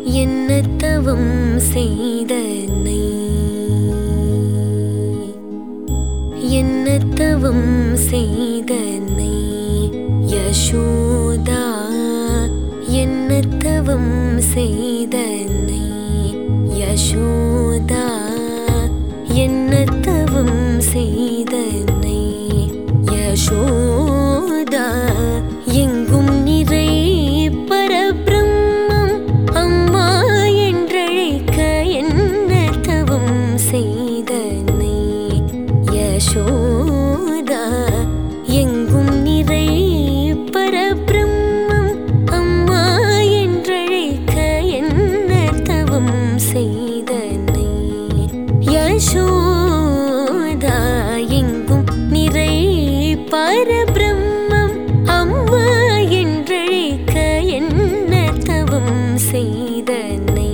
என்ன தவம் செய்தனை என்ன தவம் செய்தனை யசோதா என்ன தவம் செய்தனை யசோதா என்ன தவம் செய்தனை யசோதா எங்கும் நிறை பரபிரம்மம் அம்மா என்றழைக்க என்ன தவம் செய்தனை யசோதா எங்கும் நிறை பரபிரம்மம் அம்மா என்றழைக்க என்ன தவம் செய்தனை யசோதா எங்கும் நிறை பரபிரம்மம் அம்மா என்றழைக்க என்ன தவம் செய்தனை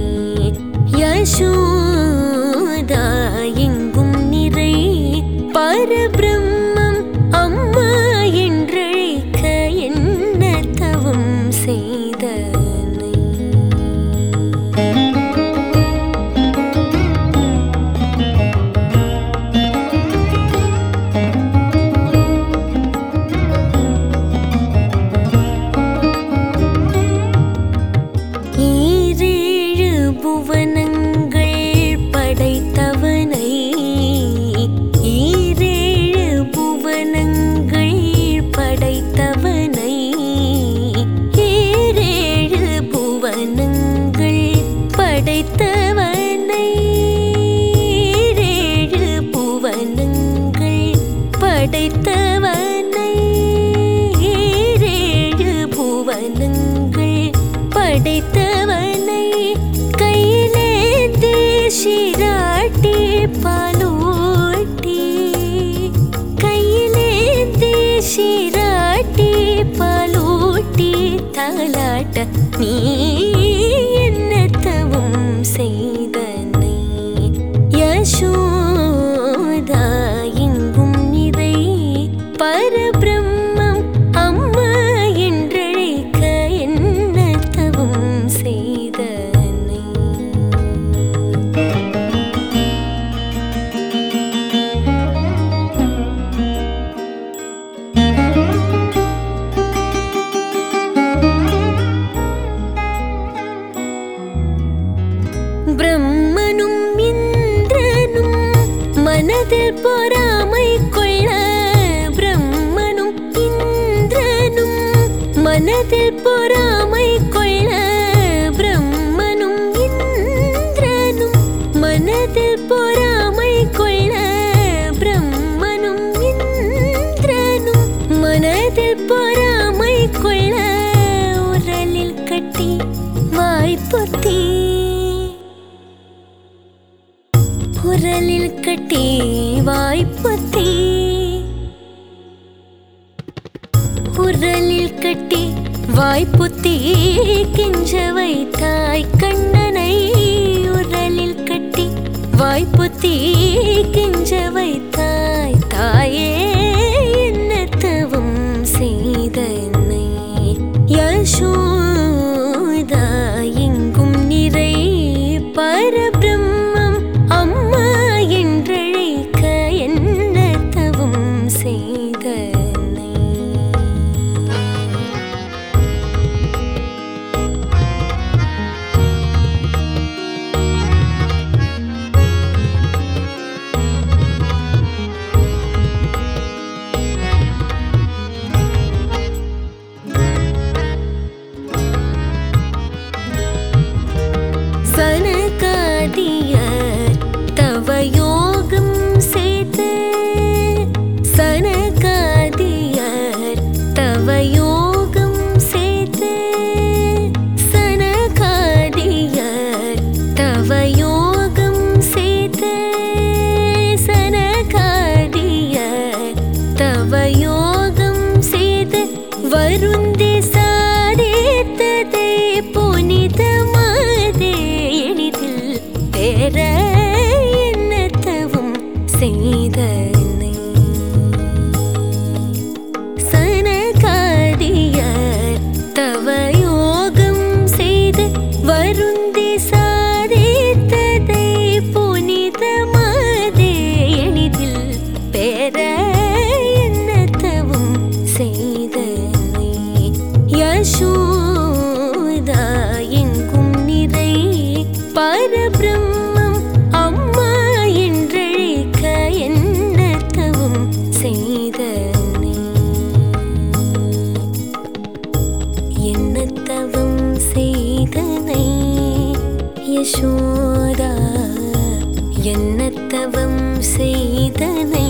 யசோதா எங்கும் நிறை பரபிரம்மம் அம்மா என்றழைக்க என்ன தவம் செய்தனை ஈரேழு புவனங்கள் படைத்தவனை ஈரேழு புவனங்கள் படைத்தவனை ஈரேழு புவனங்கள் படைத்தவனை ஈரேழு புவனங்கள் படைத்தவனை ஈரேழு புவனங்கள் படைத்தவனை கையிலே தேசிராட்டி பாலோட்டி கையிலே தேசிராட்டி பாலோட்டி தாலாட்ட நீ என்ன தவம் செய்தனை யசோதா எங்கும் நிறை பரபிரம்மம் அம்மா என்றழைக்க என்ன தவம் செய்தனை பிரம்மனும் இந்திரனும் மனதில் பொறாமை கொள்ள பிரம்மனும் இந்திரனும் மனதில் பொறாமை கொள்ள பிரம்மனும் இந்திரனும் மனதில் பொறாமை கொள்ள பிரம்மனும் இந்திரனும் மனதில் பொறாமை கொள்ள உரலில் கட்டி வாய்ப்பொத்தி குரலில் கட்டி வாய்ப்பத்தி குரலில் கட்டி வாய்ப்புத்தி கெஞ்ச வைத்தாய் கண்ணனை உரலில் கட்டி வாய்ப்புத்தி கெஞ்ச வைத்தாய் தாயே என்ன தவம் செய்தனை யசோதா எங்கும் நிறை பரபிரம்மம் அம்மா என்றழைக்க என்ன தவம் செய்தனை யசோதா என்னத்தவம் செய்தனை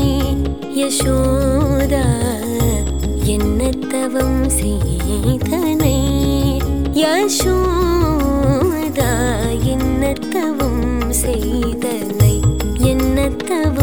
யசோதா என்னத்தவம் செய்தனை யசோதா என்னத்தவம் செய்தனை என்னத்தவம்